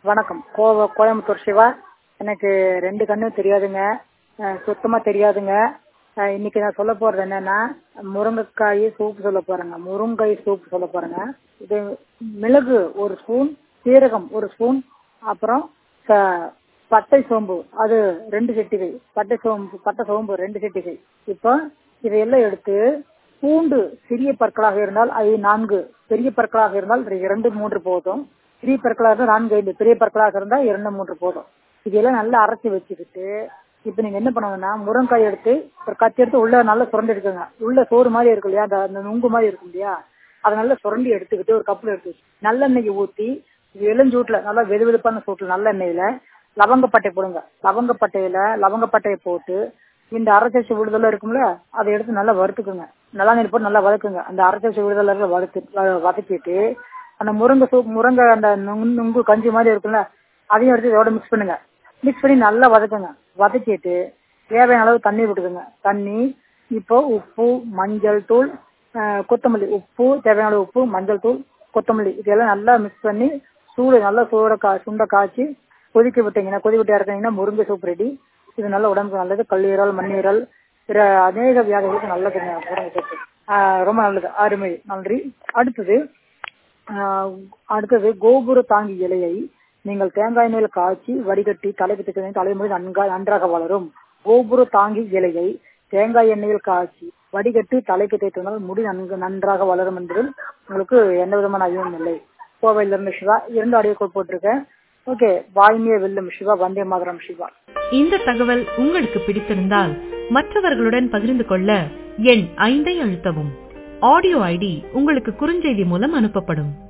வணக்கம் கோவ கோயம்புத்தூர் சிவா எனக்கு ரெண்டு கண்ணும் தெரியாதுங்க அஹ் சுத்தமா தெரியாதுங்க அஹ் இன்னைக்கு நான் சொல்ல போறது என்னன்னா முருங்கைக்காய் சூப் சொல்ல போறேங்க முருங்கை சூப் சொல்ல போறேங்க இது மிளகு ஒரு ஸ்பூன் சீரகம் ஒரு ஸ்பூன் அப்புறம் ச- பட்டை சோம்பு அது ரெண்டு சிட்டிகை பட்டை சோம்பு பட்டை சோம்பு ரெண்டு சிட்டிகை இப்போ இதையெல்லாம் எடுத்து பூண்டு சிறிய பற்களாக இருந்தால் அது நான்கு பெரிய பற்களாக இருந்தால் இரண்டு மூன்று போதும் சிறிய பற்களாக இருந்தால் நான்கு ஐந்து பெரிய பற்களாக இருந்தால் இரண்டு மூன்று போதும் இதெல்லாம் நல்லா அரைச்சி வச்சுக்கிட்டு இப்ப நீங்க என்ன பண்ணுங்கன்னா முருங்காய் எடுத்து ஒரு கத்தி எடுத்து உள்ள நல்லா சுரண்டி எடுக்குங்க உள்ள சோறு மாதிரி இருக்கு இல்லையா அந்த அந்த நுங்கு மாதிரி இருக்கும் இல்லையா அதை நல்லா சுரண்டி எடுத்துக்கிட்டு ஒரு கப்புல எடுத்து வச்சு நல்லெண்ணெய் ஊத்தி இளஞ்சூட்டுல நல்லா வெது வெதுப்பான சூட்டுல நல்லெண்ணெயில லவங்கப்பட்டை போடுங்க லவங்கப்பட்டையில லவங்கப்பட்டையை போட்டு இந்த அரைச்சரிசி விடுதலை இருக்கும்ல அதை எடுத்து நல்லா வறுத்துக்குங்க நல்லா நீர் போட்டு நல்லா வதக்குங்க அந்த அரைச்சரிசி விடுதலை இருக்க வறுத்து வ- வதக்கிட்டு அந்த முருங்கை சூப் முருங்கை அந்த நுங்கு நுங்கு கஞ்சி மாதிரி இருக்குல்ல அதையும் எடுத்து இதோட மிக்ஸ் பண்ணுங்க மிக்ஸ் பண்ணி நல்லா வதக்குங்க வதக்கிட்டு தேவையான அளவு தண்ணி விட்டுக்குங்க தண்ணி இப்போ உப்பு மஞ்சள் தூள் ஆஹ் கொத்தமல்லி உப்பு தேவையான அளவு உப்பு மஞ்சள் தூள் கொத்தமல்லி இதெல்லாம் நல்லா மிக்ஸ் பண்ணி சூடு நல்லா சூட கா சுண்ட காய்ச்சி கொதிக்க விட்டீங்கன்னா கொதி விட்டு இறக்குனீங்கன்னா முருங்கை சூப் ரெடி இது நல்ல உடம்புக்கு நல்லது கல்லீரல் மண்ணீரல் பிற அநேக வியாதிகளுக்கு நல்லதுங்க முருங்கை சூப்பு ஆஹ் ரொம்ப நல்லது அருமை நன்றி அடுத்தது ஆஹ் அடுத்தது கோபுர தாங்கி இலையை நீங்கள் தேங்காய் எண்ணெயில் காய்ச்சி வடிகட்டி தலைக்கு திட்ட தலைமுறை நன்கா நன்றாக வளரும் கோபுர தாங்கி இலையை தேங்காய் எண்ணெயில் காய்ச்சி வடிகட்டி தலைக்கு தேய்த்தனால் முடி நன்கு நன்றாக வளரும் என்பதில் உங்களுக்கு எந்த விதமான ஐயமும் இல்லை கோவையில இருந்து சிவா இரண்டு ஆடியோ போட்டிருக்கேன் ஓகே வாய்மைய வெல்லும் சிவா வந்தே மாதரம் சிவா இந்த தகவல் உங்களுக்கு பிடித்திருந்தால் மற்றவர்களுடன் பகிர்ந்து கொள்ள எண் ஐந்தை அழுத்தவும் ஆடியோ ஐடி உங்களுக்கு குறுஞ்செய்தி மூலம் அனுப்பப்படும்